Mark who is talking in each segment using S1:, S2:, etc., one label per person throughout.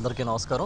S1: అందరికీ నమస్కారం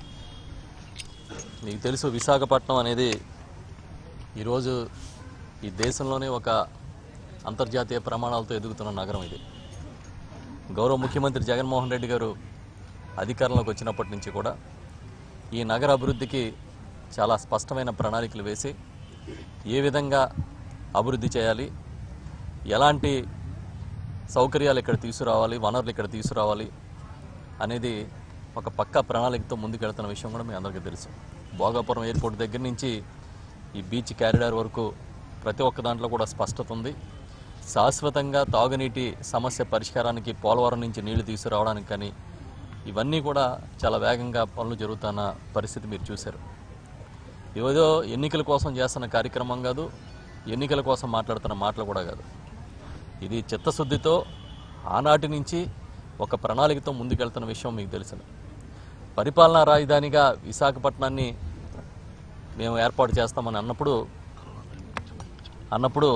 S1: మీకు తెలుసు విశాఖపట్నం అనేది ఈరోజు ఈ దేశంలోనే ఒక అంతర్జాతీయ ప్రమాణాలతో ఎదుగుతున్న నగరం ఇది గౌరవ ముఖ్యమంత్రి జగన్మోహన్ రెడ్డి గారు అధికారంలోకి వచ్చినప్పటి నుంచి కూడా ఈ నగర అభివృద్ధికి చాలా స్పష్టమైన ప్రణాళికలు వేసి ఏ విధంగా అభివృద్ధి చేయాలి ఎలాంటి సౌకర్యాలు ఇక్కడ తీసుకురావాలి వనరులు ఇక్కడ తీసుకురావాలి అనేది ఒక పక్కా ప్రణాళికతో ముందుకెళ్తున్న విషయం కూడా మీ అందరికీ తెలుసు భోగాపురం ఎయిర్పోర్ట్ దగ్గర నుంచి ఈ బీచ్ క్యారిడార్ వరకు ప్రతి ఒక్క దాంట్లో కూడా స్పష్టత ఉంది శాశ్వతంగా తాగునీటి సమస్య పరిష్కారానికి పోలవరం నుంచి నీళ్లు తీసుకురావడానికి కానీ ఇవన్నీ కూడా చాలా వేగంగా పనులు జరుగుతున్న పరిస్థితి మీరు చూశారు ఏదో ఎన్నికల కోసం చేస్తున్న కార్యక్రమం కాదు ఎన్నికల కోసం మాట్లాడుతున్న మాటలు కూడా కాదు ఇది చిత్తశుద్ధితో ఆనాటి నుంచి ఒక ప్రణాళికతో ముందుకెళ్తున్న విషయం మీకు తెలుసు పరిపాలనా రాజధానిగా విశాఖపట్నాన్ని మేము ఏర్పాటు చేస్తామని అన్నప్పుడు అన్నప్పుడు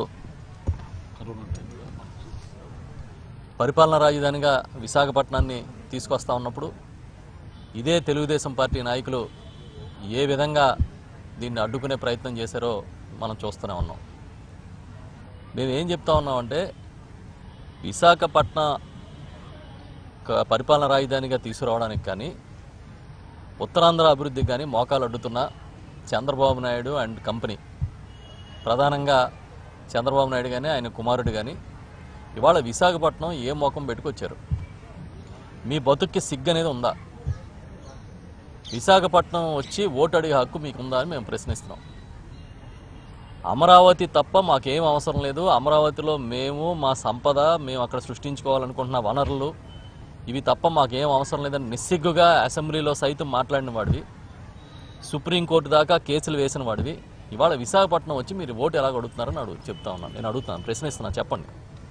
S1: పరిపాలనా రాజధానిగా విశాఖపట్నాన్ని తీసుకొస్తా ఉన్నప్పుడు ఇదే తెలుగుదేశం పార్టీ నాయకులు ఏ విధంగా దీన్ని అడ్డుకునే ప్రయత్నం చేశారో మనం చూస్తూనే ఉన్నాం మేము ఏం చెప్తా ఉన్నామంటే విశాఖపట్నం క- పరిపాలన రాజధానిగా తీసుకురావడానికి కానీ ఉత్తరాంధ్ర అభివృద్ధికి కానీ మోకాలు అడ్డుతున్న చంద్రబాబు నాయుడు అండ్ కంపెనీ ప్రధానంగా చంద్రబాబు నాయుడు కానీ ఆయన కుమారుడు కానీ ఇవాళ విశాఖపట్నం ఏ మోకం పెట్టుకొచ్చారు మీ బతుక్కి సిగ్గు అనేది ఉందా విశాఖపట్నం వచ్చి ఓటు అడిగే హక్కు మీకుందా అని మేము ప్రశ్నిస్తున్నాం అమరావతి తప్ప మాకేం అవసరం లేదు అమరావతిలో మేము మా సంపద మేము అక్కడ సృష్టించుకోవాలనుకుంటున్న వనరులు ఇవి తప్ప మాకేం అవసరం లేదని నిస్సిగ్గుగా అసెంబ్లీలో సైతం మాట్లాడిన వాడివి సుప్రీంకోర్టు దాకా కేసులు వేసిన వాడివి ఇవాళ విశాఖపట్నం వచ్చి మీరు ఓటు ఎలా అడుగుతున్నారని అడుగు చెప్తా ఉన్నాను నేను అడుగుతున్నాను ప్రశ్నిస్తున్నాను చెప్పండి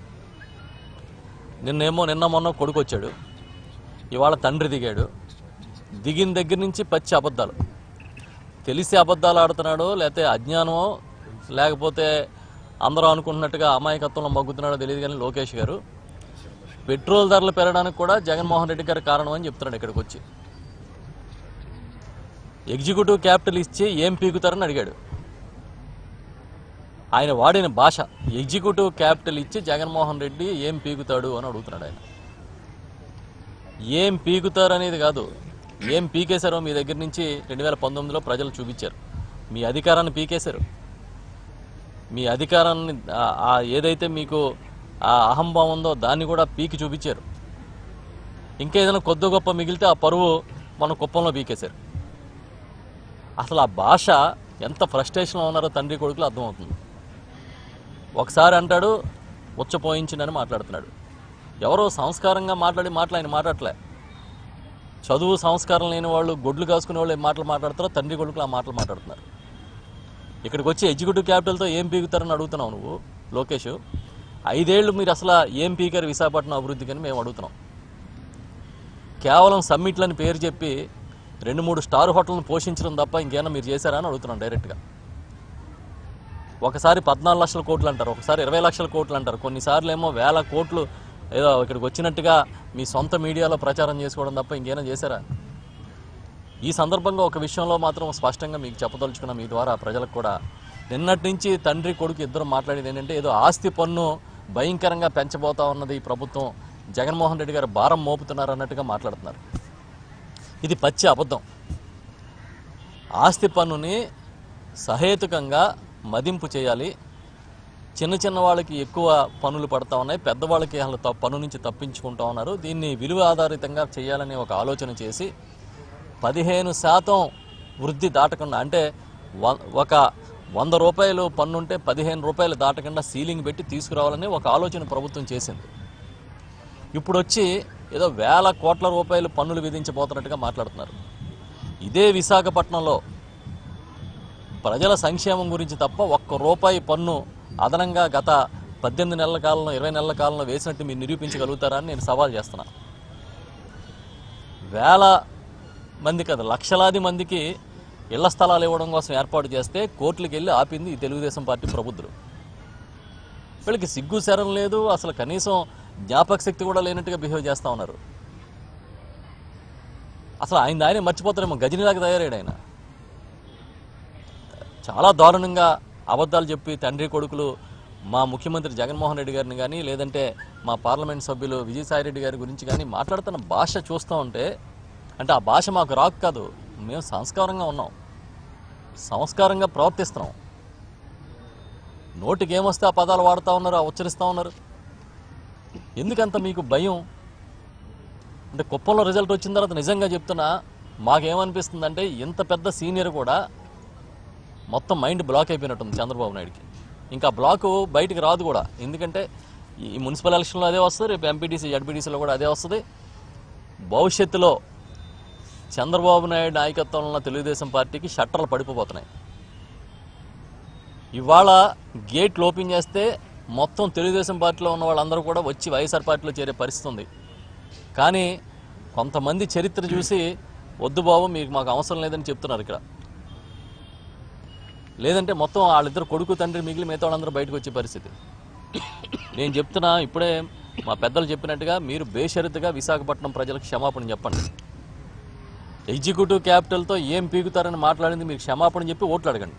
S1: నిన్నేమో నిన్న మొన్న కొడుకు వచ్చాడు ఇవాళ తండ్రి దిగాడు దిగిన దగ్గర నుంచి పచ్చి అబద్ధాలు తెలిసి అబద్ధాలు ఆడుతున్నాడో లేకపోతే అజ్ఞానమో లేకపోతే అందరూ అనుకుంటున్నట్టుగా అమాయకత్వంలో మగ్గుతున్నాడో తెలియదు కానీ లోకేష్ గారు పెట్రోల్ ధరలు పెరగడానికి కూడా జగన్మోహన్ రెడ్డి గారి కారణం అని చెప్తున్నాడు ఇక్కడికి వచ్చి ఎగ్జిక్యూటివ్ క్యాపిటల్ ఇచ్చి ఏం పీకుతారని అడిగాడు ఆయన వాడిన భాష ఎగ్జిక్యూటివ్ క్యాపిటల్ ఇచ్చి జగన్మోహన్ రెడ్డి ఏం పీకుతాడు అని అడుగుతున్నాడు ఆయన ఏం పీకుతారు అనేది కాదు ఏం పీకేశారో మీ దగ్గర నుంచి రెండు వేల పంతొమ్మిదిలో ప్రజలు చూపించారు మీ అధికారాన్ని పీకేశారు మీ అధికారాన్ని ఆ- ఆ ఏదైతే మీకు ఆ అహంభావం ఉందో దాన్ని కూడా పీకి చూపించారు ఇంకా ఏదైనా కొద్ది గొప్ప మిగిలితే ఆ పరువు మన కుప్పంలో పీకేశారు అసలు ఆ భాష ఎంత ఫ్రస్ట్రేషన్లో ఉన్నారో తండ్రి కొడుకులు అర్థమవుతుంది ఒకసారి అంటాడు ఉచ్చపోయించిందని మాట్లాడుతున్నాడు ఎవరో సంస్కారంగా మాట్లాడి మాటలు ఆయన మాట్లాడలే చదువు సంస్కారం లేని వాళ్ళు గొడ్లు కాసుకునే వాళ్ళు ఏం మాటలు మాట్లాడతారో తండ్రి కొడుకులు ఆ మాటలు మాట్లాడుతున్నారు ఇక్కడికి వచ్చి ఎగ్జిక్యూటివ్ క్యాపిటల్తో ఏం పీకుతారని అడుగుతున్నావు నువ్వు లోకేష్ ఐదేళ్లు మీరు అసలు ఏం పీకారు విశాఖపట్నం అభివృద్ధికి అని మేము అడుగుతున్నాం కేవలం సమ్మిట్లని పేరు చెప్పి రెండు మూడు స్టార్ హోటల్ని పోషించడం తప్ప ఇంకేమైనా మీరు చేశారా అని అడుగుతున్నాం డైరెక్ట్గా ఒకసారి పద్నాలుగు లక్షల కోట్లు అంటారు ఒకసారి ఇరవై లక్షల కోట్లు అంటారు కొన్నిసార్లు ఏమో వేల కోట్లు ఏదో ఇక్కడికి వచ్చినట్టుగా మీ సొంత మీడియాలో ప్రచారం చేసుకోవడం తప్ప ఇంకేమైనా చేశారా ఈ సందర్భంగా ఒక విషయంలో మాత్రం స్పష్టంగా మీకు చెప్పదలుచుకున్న మీ ద్వారా ప్రజలకు కూడా నిన్నటి నుంచి తండ్రి కొడుకు ఇద్దరు మాట్లాడేది ఏంటంటే ఏదో ఆస్తి పన్ను భయంకరంగా పెంచబోతా ఉన్నది ఈ ప్రభుత్వం జగన్మోహన్ రెడ్డి గారు భారం మోపుతున్నారు అన్నట్టుగా మాట్లాడుతున్నారు ఇది పచ్చి అబద్ధం ఆస్తి పన్నుని సహేతుకంగా మదింపు చేయాలి చిన్న చిన్న వాళ్ళకి ఎక్కువ పనులు పడతా ఉన్నాయి పెద్దవాళ్ళకి అసలు త- పన్ను నుంచి తప్పించుకుంటా ఉన్నారు దీన్ని విలువ ఆధారితంగా చేయాలని ఒక ఆలోచన చేసి పదిహేను శాతం వృద్ధి దాటకుండా అంటే వ- ఒక వంద రూపాయలు పన్ను ఉంటే పదిహేను రూపాయలు దాటకుండా సీలింగ్ పెట్టి తీసుకురావాలని ఒక ఆలోచన ప్రభుత్వం చేసింది ఇప్పుడు వచ్చి ఏదో వేల కోట్ల రూపాయలు పన్నులు విధించబోతున్నట్టుగా మాట్లాడుతున్నారు ఇదే విశాఖపట్నంలో ప్రజల సంక్షేమం గురించి తప్ప ఒక్క రూపాయి పన్ను అదనంగా గత పద్దెనిమిది నెలల కాలంలో ఇరవై నెలల కాలంలో వేసినట్టు మీరు నిరూపించగలుగుతారా అని నేను సవాల్ చేస్తున్నా వేల మంది కదా లక్షలాది మందికి ఇళ్ల స్థలాలు ఇవ్వడం కోసం ఏర్పాటు చేస్తే కోర్టులకు వెళ్ళి ఆపింది ఈ తెలుగుదేశం పార్టీ ప్రబుద్ధులు వీళ్ళకి సిగ్గు శరం లేదు అసలు కనీసం జ్ఞాపక శక్తి కూడా లేనట్టుగా బిహేవ్ చేస్తూ ఉన్నారు అసలు ఆయన ఆయనే మర్చిపోతారేమో గజనిలాగా తయారయ్యాడు ఆయన చాలా దారుణంగా అబద్ధాలు చెప్పి తండ్రి కొడుకులు మా ముఖ్యమంత్రి జగన్మోహన్ రెడ్డి గారిని కానీ లేదంటే మా పార్లమెంట్ సభ్యులు విజయసాయి రెడ్డి గారి గురించి కానీ మాట్లాడుతున్న భాష చూస్తూ ఉంటే అంటే ఆ భాష మాకు రాకు కాదు మేము సంస్కారంగా ఉన్నాం సంస్కారంగా ప్రవర్తిస్తున్నాం నోటికి ఏమొస్తే ఆ పదాలు వాడుతూ ఉన్నారు ఆ ఉచ్చరిస్తూ ఉన్నారు ఎందుకంత మీకు భయం అంటే కుప్పంలో రిజల్ట్ వచ్చిన తర్వాత నిజంగా చెప్తున్నా మాకేమనిపిస్తుందంటే ఇంత పెద్ద సీనియర్ కూడా మొత్తం మైండ్ బ్లాక్ అయిపోయినట్టుంది చంద్రబాబు నాయుడుకి ఇంకా బ్లాక్ బయటికి రాదు కూడా ఎందుకంటే ఈ మున్సిపల్ ఎలక్షన్లో అదే వస్తుంది రేపు ఎంపీటీసీ జడ్పీటీసీలో కూడా అదే వస్తుంది భవిష్యత్తులో చంద్రబాబు నాయుడు నాయకత్వంలో ఉన్న తెలుగుదేశం పార్టీకి షట్టర్లు పడిపోతున్నాయి ఇవాళ గేట్లు ఓపెన్ చేస్తే మొత్తం తెలుగుదేశం పార్టీలో ఉన్న వాళ్ళందరూ కూడా వచ్చి వైఎస్ఆర్ పార్టీలో చేరే పరిస్థితి ఉంది కానీ కొంతమంది చరిత్ర చూసి వద్దు బాబు మీకు మాకు అవసరం లేదని చెప్తున్నారు ఇక్కడ లేదంటే మొత్తం వాళ్ళిద్దరు కొడుకు తండ్రి మిగిలి మిగతా వాళ్ళందరూ బయటకు వచ్చే పరిస్థితి నేను చెప్తున్నా ఇప్పుడే మా పెద్దలు చెప్పినట్టుగా మీరు బేషరతుగా విశాఖపట్నం ప్రజలకు క్షమాపణ చెప్పండి ఎగ్జిక్యూటివ్ క్యాపిటల్తో ఏం పీకుతారని మాట్లాడింది మీరు క్షమాపణ చెప్పి ఓట్లు అడగండి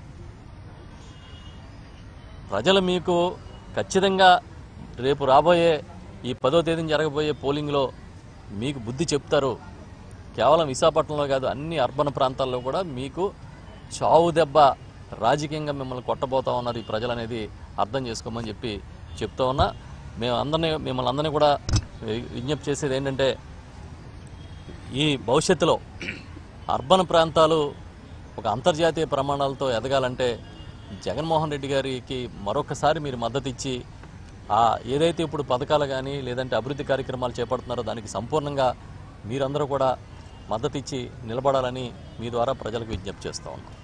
S1: ప్రజలు మీకు ఖచ్చితంగా రేపు రాబోయే ఈ పదో తేదీన జరగబోయే పోలింగ్లో మీకు బుద్ధి చెప్తారు కేవలం విశాఖపట్నంలో కాదు అన్ని అర్బన్ ప్రాంతాల్లో కూడా మీకు చావు దెబ్బ రాజకీయంగా మిమ్మల్ని కొట్టబోతా ఉన్నారు ఈ ప్రజలు అనేది అర్థం చేసుకోమని చెప్పి చెప్తా ఉన్నా మేము అందరినీ మిమ్మల్ని అందరినీ కూడా వి- విజ్ఞప్తి చేసేది ఏంటంటే ఈ భవిష్యత్తులో అర్బన్ ప్రాంతాలు ఒక అంతర్జాతీయ ప్రమాణాలతో ఎదగాలంటే జగన్మోహన్ రెడ్డి గారికి మరొకసారి మీరు మద్దతు ఇచ్చి ఆ ఏదైతే ఇప్పుడు పథకాలు కానీ లేదంటే అభివృద్ధి కార్యక్రమాలు చేపడుతున్నారో దానికి సంపూర్ణంగా మీరందరూ కూడా మద్దతు ఇచ్చి నిలబడాలని మీ ద్వారా ప్రజలకు విజ్ఞప్తి చేస్తూ ఉన్నాం